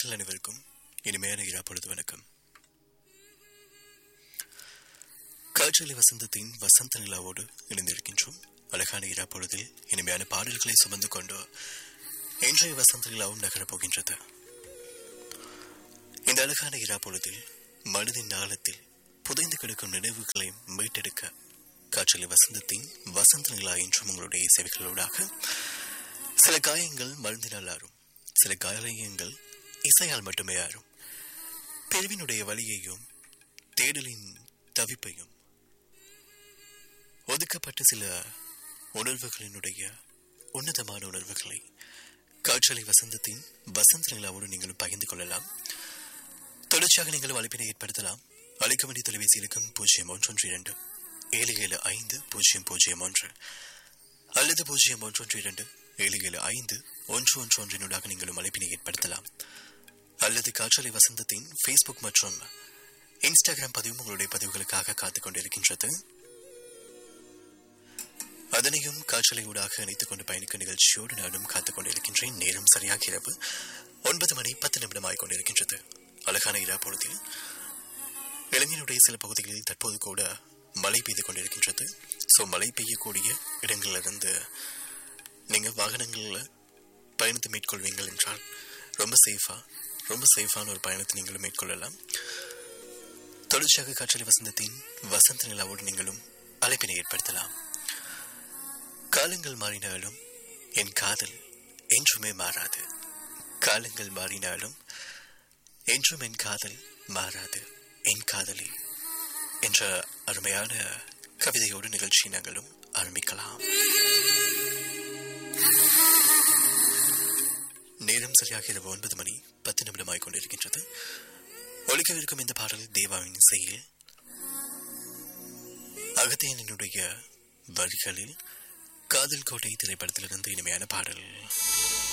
நேர்கள் அனைவருக்கும் இனிமையான இரா பொழுது வணக்கம் காற்றலை வசந்தத்தின் வசந்த நிலாவோடு இணைந்திருக்கின்றோம் அழகான இரா பொழுதில் இனிமையான பாடல்களை சுமந்து கொண்டு இன்றைய வசந்த நிலாவும் நகரப் போகின்றது இந்த அழகான இரா பொழுதில் மனதின் நாளத்தில் புதைந்து கிடக்கும் நினைவுகளை மீட்டெடுக்க காற்றலை வசந்தத்தின் வசந்த நிலா என்றும் உங்களுடைய சேவைகளோடாக சில காயங்கள் மருந்தினால் ஆறும் சில காயங்கள் இசையால் மட்டுமே ஆறும் பிரிவினுடைய வழியையும் தேடலின் தவிப்பையும் ஒதுக்கப்பட்ட சில உணர்வுகளினுடைய உன்னதமான உணர்வுகளை காற்றலை வசந்தத்தின் வசந்த நிலாவோடு நீங்களும் பகிர்ந்து கொள்ளலாம் தொடர்ச்சியாக நீங்களும் அழைப்பினை ஏற்படுத்தலாம் அழைக்க வேண்டிய தொலைபேசி இலக்கம் பூஜ்ஜியம் ஒன்றொன்று இரண்டு ஏழு ஏழு ஐந்து பூஜ்ஜியம் பூஜ்ஜியம் ஒன்று அல்லது பூஜ்ஜியம் ஒன்றொன்று இரண்டு ஏழு ஏழு ஐந்து ஒன்று ஒன்று ஒன்றினூடாக நீங்களும் அழைப்பினை ஏற்படுத்தலாம் அல்லது காற்றலை வசந்தத்தின் ஃபேஸ்புக் மற்றும் இன்ஸ்டாகிராம் பதிவும் உங்களுடைய பதிவுகளுக்காக காத்துக் கொண்டிருக்கின்றது அதனையும் காற்றலை ஊடாக இணைத்துக் கொண்டு பயணிக்கும் நிகழ்ச்சியோடு நானும் காத்துக் கொண்டிருக்கின்றேன் நேரம் சரியாக இரவு ஒன்பது மணி பத்து நிமிடம் ஆகிக் கொண்டிருக்கின்றது அழகான இரா பொழுதில் இளைஞனுடைய சில பகுதிகளில் தற்போது கூட மழை பெய்து கொண்டிருக்கின்றது ஸோ மழை பெய்யக்கூடிய இடங்களிலிருந்து நீங்கள் வாகனங்களில் பயணத்தை மேற்கொள்வீங்கள் என்றால் ரொம்ப சேஃபாக ரொம்ப சேஃபான ஒரு பயணத்தை நீங்களும் மேற்கொள்ளலாம் தொடர்ச்சியாக காற்றலை வசந்தத்தின் வசந்த நிலாவோடு நீங்களும் அழைப்பினை ஏற்படுத்தலாம் காலங்கள் மாறினாலும் என் காதல் என்றுமே மாறாது காலங்கள் மாறினாலும் என்றும் என் காதல் மாறாது என் காதலி என்ற அருமையான கவிதையோடு நிகழ்ச்சி நாங்களும் ஆரம்பிக்கலாம் நேரம் சரியாக இரவு ஒன்பது மணி பத்து நிமிடமாய் கொண்டிருக்கின்றது ஒழிக்கவிருக்கும் இந்த பாடல் தேவாவின் இசையில் அகத்தியனுடைய வரிகளில் காதல் கோட்டை திரைப்படத்திலிருந்து இனிமையான பாடல்